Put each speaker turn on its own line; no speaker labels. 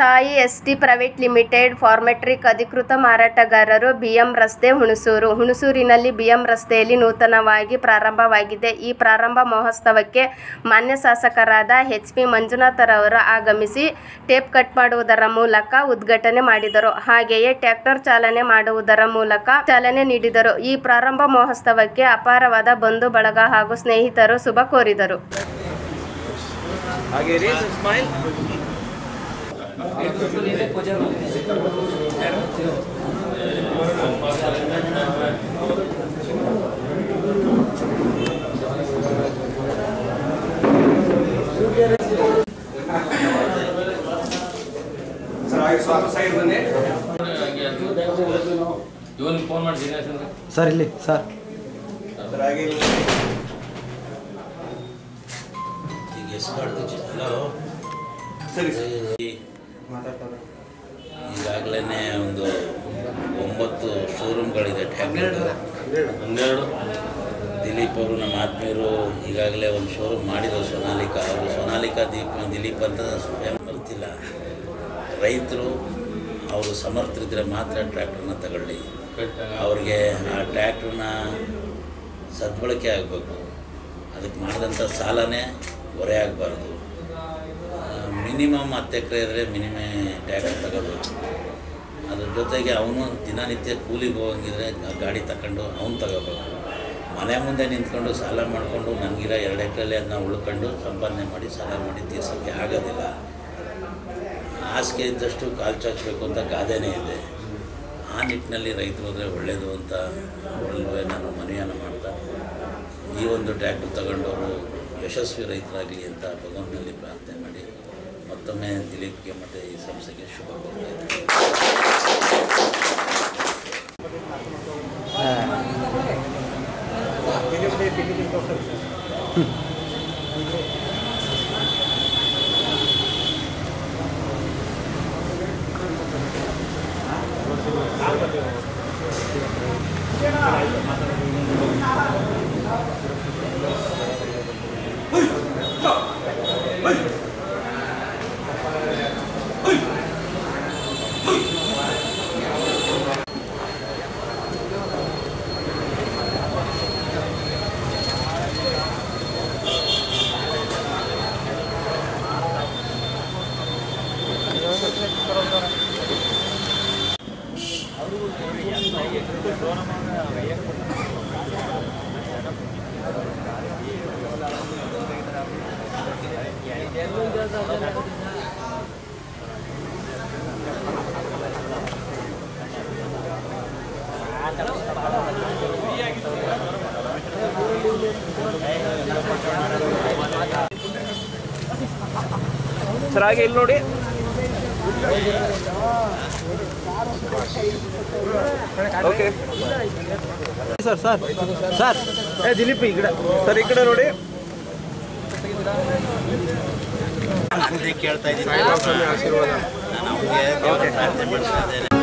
Sai S T private limited ಫಾರ್ಮೆಟ್ರಿಕ್ ಅಧಿಕೃತ ಮಾರಾಟಗಾರರು ಬಿಎಂ ರಸ್ತೆ ಹುಣಸೂರು ಹುಣಸೂರಿನಲ್ಲಿ ಬಿಎಂ ರಸ್ತೆಯಲ್ಲಿ ನೂತನವಾಗಿ ಪ್ರಾರಂಭವಾಗಿದೆ ಈ ಪ್ರಾರಂಭ ಮಹೋತ್ಸವಕ್ಕೆ ಮಾನ್ಯ ಶಾಸಕರಾದ ಎಚ್ ಪಿ ಮಂಜುನಾಥರವರು ಆಗಮಿಸಿ ಟೇಪ್ ಕಟ್ ಮಾಡುವುದರ ಮೂಲಕ ಉದ್ಘಾಟನೆ ಮಾಡಿದರು ಹಾಗೆಯೇ ಟ್ರ್ಯಾಕ್ಟರ್ ಚಾಲನೆ ಮಾಡುವುದರ ಮೂಲಕ ಚಾಲನೆ ನೀಡಿದರು ಈ ಪ್ರಾರಂಭ ಮಹೋತ್ಸವಕ್ಕೆ ಅಪಾರವಾದ ಬಂಧು ಬಳಗ ಹಾಗೂ ಸ್ನೇಹಿತರು ಶುಭ ಕೋರಿದರು
ಹಾಗೆ ರೀ ಸ್ಮೈಲ್ ಸರ್ ಹಾಗೆ ಸ್ವಲ್ಪ ಸೈಡ್ ಬನ್ನಿ
ಇವನ್ ಫೋನ್ ಮಾಡಿ ದಿನೇಶನ್
ಸರ್ ಇಲ್ಲಿ ಸರ್
ಸರ್ ಹಾಗೆ ಇಲ್ಲಿ
ಈಗ ಎಷ್ಟು ಹಲೋ
ಸರಿ ಸರ್
ಈಗಾಗಲೇ ಒಂದು ಒಂಬತ್ತು ಶೋರೂಮ್ಗಳಿದೆ ಟ್ಯಾಬ್ಲೆಟ್
ಹನ್ನೆರಡು
ದಿಲೀಪ್ ಅವರು ನಮ್ಮ ಆತ್ಮೀಯರು ಈಗಾಗಲೇ ಒಂದು ಶೋರೂಮ್ ಮಾಡಿದ್ರು ಸೊನಾಲಿಕಾ ಅವರು ಸೊನಾಲಿಕಾ ದೀಪ ದಿಲೀಪ್ ಅಂತ ಸ್ವಯಂ ಬರ್ತಿಲ್ಲ ರೈತರು ಅವರು ಸಮರ್ಥರಿದ್ರೆ ಮಾತ್ರ ಟ್ರ್ಯಾಕ್ಟರ್ನ ತಗೊಳ್ಳಿ ಅವ್ರಿಗೆ ಆ ಟ್ರ್ಯಾಕ್ಟ್ರನ್ನ ಸದ್ಬಳಕೆ ಆಗಬೇಕು ಅದಕ್ಕೆ ಮಾಡಿದಂಥ ಸಾಲನೇ ಹೊರೆ ಆಗಬಾರ್ದು ಮಿನಿಮಮ್ ಹತ್ತು ಎಕರೆ ಇದ್ದರೆ ಮಿನಿಮಮ್ ಟ್ಯಾಕ್ಟರ್ ತಗೋಬೇಕು ಅದ್ರ ಜೊತೆಗೆ ಅವನು ದಿನನಿತ್ಯ ಕೂಲಿಗೆ ಹೋಗಂಗಿದ್ರೆ ಆ ಗಾಡಿ ತಗೊಂಡು ಅವ್ನು ತಗೋಬೇಕು ಮನೆ ಮುಂದೆ ನಿಂತ್ಕೊಂಡು ಸಾಲ ಮಾಡಿಕೊಂಡು ನನಗಿರೋ ಎರಡು ಎಕರೆಯಲ್ಲಿ ಅದನ್ನ ಉಳ್ಕೊಂಡು ಸಂಪಾದನೆ ಮಾಡಿ ಸಾಲ ಮಾಡಿ ತೀರ್ಸೋಕ್ಕೆ ಆಗೋದಿಲ್ಲ ಹಾಸಿಗೆ ಇದ್ದಷ್ಟು ಕಾಲು ಚಾಚಬೇಕು ಅಂತ ಗಾದೆನೇ ಇದೆ ಆ ನಿಟ್ಟಿನಲ್ಲಿ ರೈತರು ಹೋದರೆ ಒಳ್ಳೆಯದು ಅಂತ ಅವರಲ್ಲೂ ನಾನು ಮನವಿಯನ್ನು ಮಾಡ್ತಾ ಈ ಒಂದು ಟ್ರ್ಯಾಕ್ಟರ್ ತಗೊಂಡವರು ಯಶಸ್ವಿ ರೈತರಾಗಲಿ ಅಂತ ಭಗವಂತನಲ್ಲಿ ಪ್ರಾರ್ಥನೆ ಮಾಡಿ ಮತ್ತೊಮ್ಮೆ ದಿಲೀಪ್ಗೆ ಮತ್ತು ಈ ಸಂಸ್ಥೆಗೆ ಶುಭ ಕೋರ್ತಾ ಇದ್ದೀನಿ
ಸರ್ ಹಾಗೆ ಇಲ್ಲಿ ನೋಡಿ ಓಕೆ
ಸರ್ ಸರ್ ಸರ್
ಏ ದಿಲೀಪ್ ಈ ಕಡೆ ಸರ್ ಈ ಕಡೆ ನೋಡಿ
ಕೇಳ್ತಾ ಇದ್ದೀನಿ ನಾನು ಅವ್ನಿಗೆ ದೇವರ ಪ್ರಾರ್ಥನೆ ಮಾಡ್ತಾ ಇದ್ದೇನೆ